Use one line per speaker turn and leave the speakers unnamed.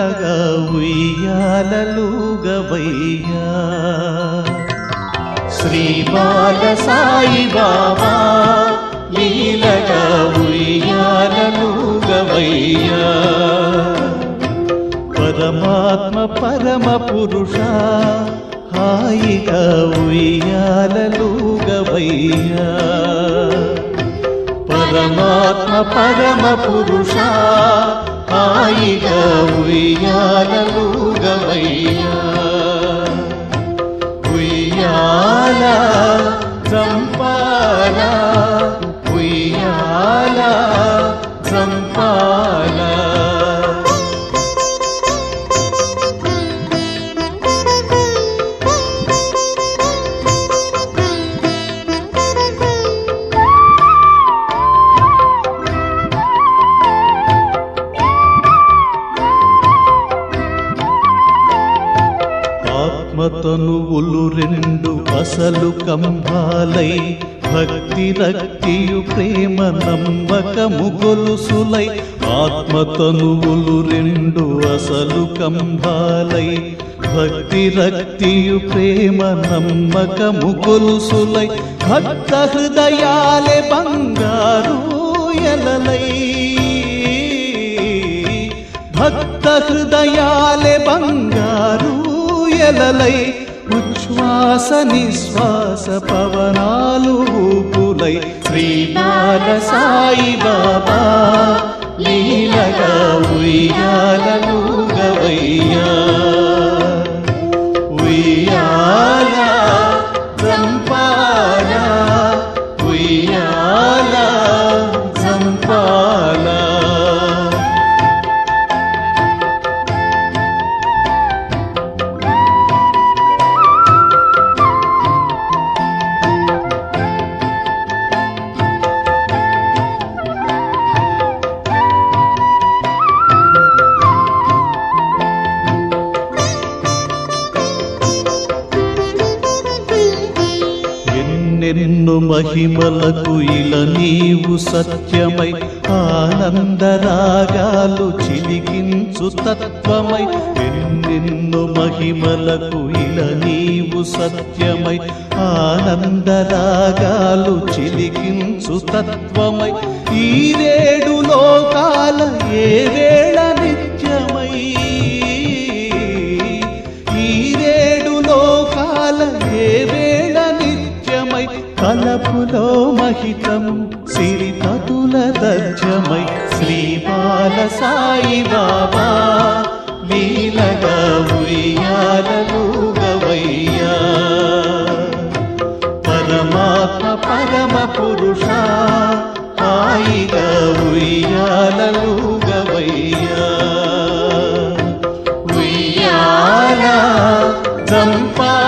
లీలగా ఉయ్యాలలుగవయ్యా శ్రీ బాల సాయి బాబా లీలగా ఉయ్యాలలుగవయ్యా పరమాత్మ పరమ పురుష హాయిగా ఉయ్యాలలుగవయ్యా పరమాత్మ పరమ పురుష హాయిగా ఉయ్యాలలుగవయ్యా ఉయ్యాల చంపాల ఉయ్యాల చంపాల ఆత్మతనువులు రెండు అసలు కంభాలై భక్తి రక్తియు ప్రేమ నమ్మకము గొలుసులై ఆత్మతనువులు రెండు అసలు కంభాలై భక్తి రక్తియు ప్రేమ నమ్మకము గొలుసులై భక్త హృదయాలే బంగారు ఎలలై భక్త హృదయాలే బంగారు ఎలలై ఉచ్ఛ్వాస నిశ్వాస పవనాలు ఊపులై శ్రీబాల సాయి బాబా లీలగా ఉయ్యాలలు గవయ్యా ఉయ్యాల చంపాల ఉయ్యాల చంపాల ఎన్నెన్నో మహిమలకు ఇల నీవు సత్యమై ఆనందరాగాలు చిలికించు తత్వమై ఎన్నెన్నో మహిమలకు ఇల నీవు సత్యమై ఆనందరాగాలు చిలికించు తత్వమై ఈ రేడు లోకాల ఏ వేళ నిత్యమై ఈ రేడు లోకాల ఏ వేళ నిత్యమై కలపులో మహితం సిరిపతుల దర్జమై శ్రీబాల సాయి బాబా లీలగా ఉయ్యాలలు గవయ్యా పరమాత్మ పరమ పురుష హాయిగా ఉయ్యాలలు గవయ్యా ఉయ్యాల చంపా